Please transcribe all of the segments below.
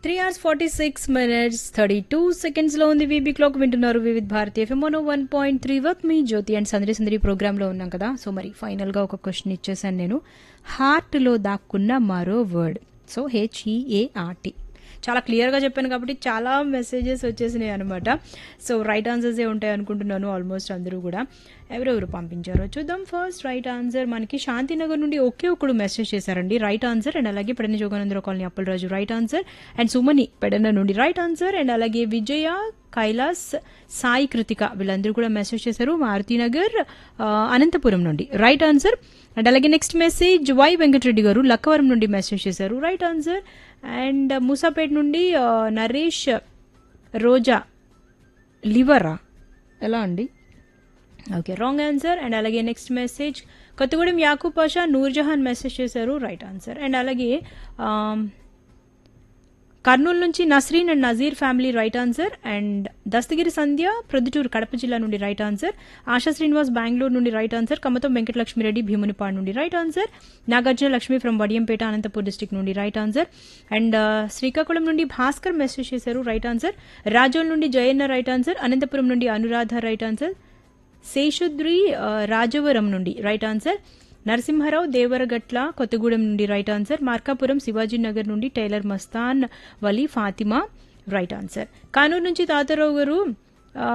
three hours forty six minutes thirty two సెకండ్స్లో ఉంది VB clock వింటున్నారు Vividh Bharati FM one one point three వర్క్ మీ జ్యోతి అండ్ సందడి సందడి ప్రోగ్రాంలో ఉన్నాం కదా సో మరి ఫైనల్గా ఒక క్వశ్చన్ ఇచ్చేసాను నేను హార్ట్లో దాక్కున్న మరో వర్డ్ సో హెచ్ఈఏఆర్టీ చాలా క్లియర్గా చెప్పాను కాబట్టి చాలా మెసేజెస్ వచ్చేసినాయి అనమాట సో రైట్ ఆన్సర్సే ఉంటాయి అనుకుంటున్నాను ఆల్మోస్ట్ అందరూ కూడా ఎవరెవరు పంపించారో చూద్దాం ఫస్ట్ రైట్ ఆన్సర్ మనకి శాంతినగర్ నుండి ఒకే ఒకడు మెసేజ్ చేశారండి రైట్ ఆన్సర్ అండ్ అలాగే Pedana Joganandarao colony Appalaraju right answer and Sumani Pedana నుండి రైట్ ఆన్సర్ అండ్ అలాగే విజయ కైలాస్ సాయి కృతిక వీళ్ళందరూ కూడా మెసేజ్ చేశారు మారుతినగర్ ఆ, అనంతపురం నుండి రైట్ ఆన్సర్ అండ్ అలాగే next message Y Venkatareddy garu Lakkavaram నుండి మెసేజ్ చేశారు రైట్ ఆన్సర్ అండ్ మూసాపేట్ నుండి ఆ, నరేష్ రోజా లివరా ఎలా అండి ఓకే రాంగ్ ఆన్సర్ అండ్ అలాగే next message Kothagudem Yakub Pasha Noorjahan message చేశారు రైట్ ఆన్సర్ అండ్ అలాగే ఆమ్, కర్నూలు నుంచి Nasreen and Nazir family right answer and Dastagiri Sandhya Proddatur Kadapa జిల్లా నుండి రైట్ ఆన్సర్ ఆశా శ్రీనివాస్ బెంగళూరు నుండి రైట్ ఆన్సర్ కమతం వెంకటలక్ష్మిరెడ్డి భీమునిపాడు నుండి right answer Nagarjuna Lakshmi from Vadiyampeta Anantapur district నుండి రైట్ ఆన్సర్ అండ్ శ్రీకాకుళం నుండి భాస్కర్ మెసేజ్ చేశారు రైట్ ఆన్సర్ రాజోల్ నుండి జయన్న రైట్ ఆన్సర్ అనంతపురం నుండి అనురాధ రైట్ ఆన్సర్ శేషుద్రి ఆ, రాజవరం నుండి రైట్ ఆన్సర్ నరసింహారావు దేవరగట్ల కొత్తగూడెం నుండి రైట్ ఆన్సర్ మార్కాపురం శివాజీనగర్ నుండి tailor Mastan Vali Fatima right answer Kanuru నుంచి తాతారావు గారు ఆ,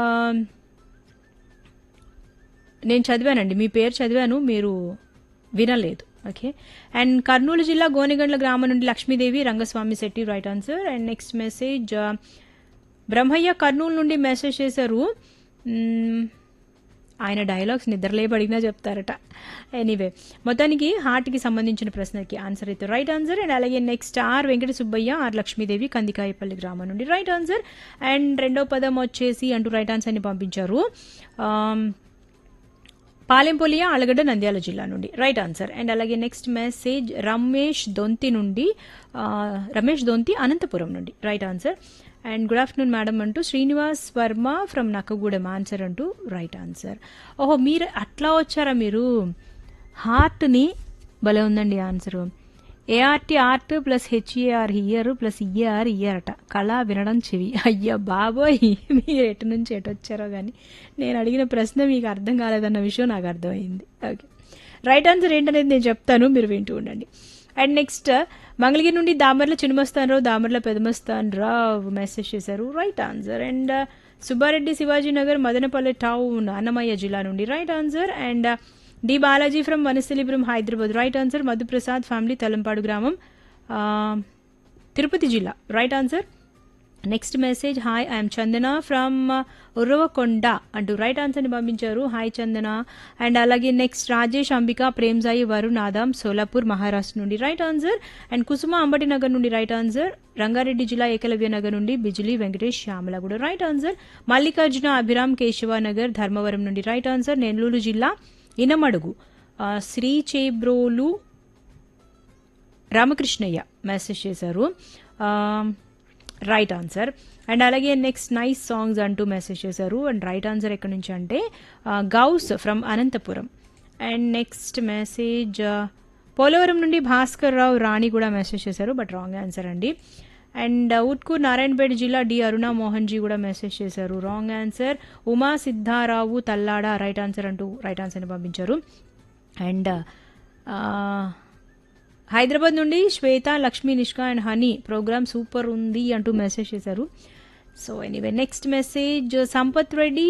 నేను చదివానండి మీ పేరు చదివాను మీరు వినలేదు ఓకే అండ్ కర్నూలు జిల్లా గోనెగండ్ల గ్రామం నుండి Lakshmidevi Rangaswamy Shetty right answer and next message ఆ, బ్రహ్మయ్య కర్నూలు నుండి మెసేజ్ చేశారు మ్మ్, ఆయన డైలాగ్స్ నిద్రలేపు అడిగినా చెప్తారట ఎనీవే మొత్తానికి హార్ట్కి సంబంధించిన ప్రశ్నకి ఆన్సర్ అయితే రైట్ ఆన్సర్ అండ్ అలాగే next R Venkata Subbaiah R Lakshmidevi Kandikayapalli గ్రామం నుండి రైట్ ఆన్సర్ అండ్ రెండో పదం వచ్చేసి అంటూ రైట్ ఆన్సర్ని పంపించారు ఆమ్, పాలెంపొలియా అలగడ్డ నంద్యాల జిల్లా నుండి రైట్ ఆన్సర్ అండ్ అలాగే నెక్స్ట్ మెసేజ్ రమేష్ దొంతి నుండి ఆ, రమేష్ దొంతి అనంతపురం నుండి right answer and good afternoon madam అంటూ శ్రీనివాస్ వర్మ ఫ్రమ్ నక్కగూడెం ఆన్సర్ అంటూ రైట్ ఆన్సర్ ఓహో మీరు అట్లా వచ్చారా మీరు హార్ట్ని భలే ఉందండి answer ART art plus HER hear plus ear ear అట కళ వినడం చెవి అయ్యా బాబోయ్ మీరు ఎటు నుంచి ఎటు వచ్చారో కానీ నేను అడిగిన ప్రశ్న మీకు అర్థం కాలేదన్న విషయం నాకు అర్థమైంది ఓకే రైట్ ఆన్సర్ ఏంటనేది నేను చెప్తాను మీరు వింటూ ఉండండి అండ్ నెక్స్ట్ మంగళగిరి నుండి దామర్ల చిన్నమస్తానరావు దామర్ల పెదమస్తాన్ రావు మెసేజ్ చేశారు right answer and Subbareddy Shivaji Nagar Madanapalle town Annamayya జిల్లా నుండి right answer and D Balaji from Vanasthalipuram Hyderabad right answer Madhuprasad family Talampadu గ్రామం ఆ, తిరుపతి జిల్లా right answer next message hi I'm Chandana from Uravakonda అంటూ రైట్ ఆన్సర్ని పంపించారు హాయ్ చందన అండ్ అలాగే నెక్స్ట్ రాజేష్ అంబిక ప్రేమ్జాయి వరుణ్ ఆదాం సోలాపూర్ మహారాష్ట్ర నుండి right answer and Kusuma Ambati Nagar నుండి రైట్ ఆన్సర్ రంగారెడ్డి జిల్లా ఏకలవ్య నగర్ నుండి బిజిలీ వెంకటేష్ శ్యామల కూడా రైట్ ఆన్సర్ మల్లికార్జున అభిరామ్ కేశవ నగర్ ధర్మవరం నుండి రైట్ ఆన్సర్ నెల్లూరు జిల్లా ఇనమడుగు ఆ, శ్రీ చేబ్రోలు రామకృష్ణయ్య మెసేజ్ చేశారు రైట్ ఆన్సర్ అండ్ అలాగే నెక్స్ట్ నైస్ సాంగ్స్ అంటూ మెసేజ్ చేశారు అండ్ రైట్ ఆన్సర్ ఎక్కడి నుంచి అంటే Ghouse from Anantapuram and next message Polavaram నుండి భాస్కర్ రావు రాణి కూడా మెసేజ్ చేశారు బట్ రాంగ్ ఆన్సర్ అండి అండ్ ఉట్కూర్ నారాయణపేట జిల్లా డి అరుణ మోహన్ జీ కూడా మెసేజ్ చేశారు wrong answer Uma Siddharao Tallada right answer అంటూ రైట్ ఆన్సర్ని పంపించారు అండ్ హైదరాబాద్ నుండి Shweta Lakshmi Nishka and Honey program super ఉంది అంటూ మెసేజ్ చేశారు so anyway next message Sampath Reddy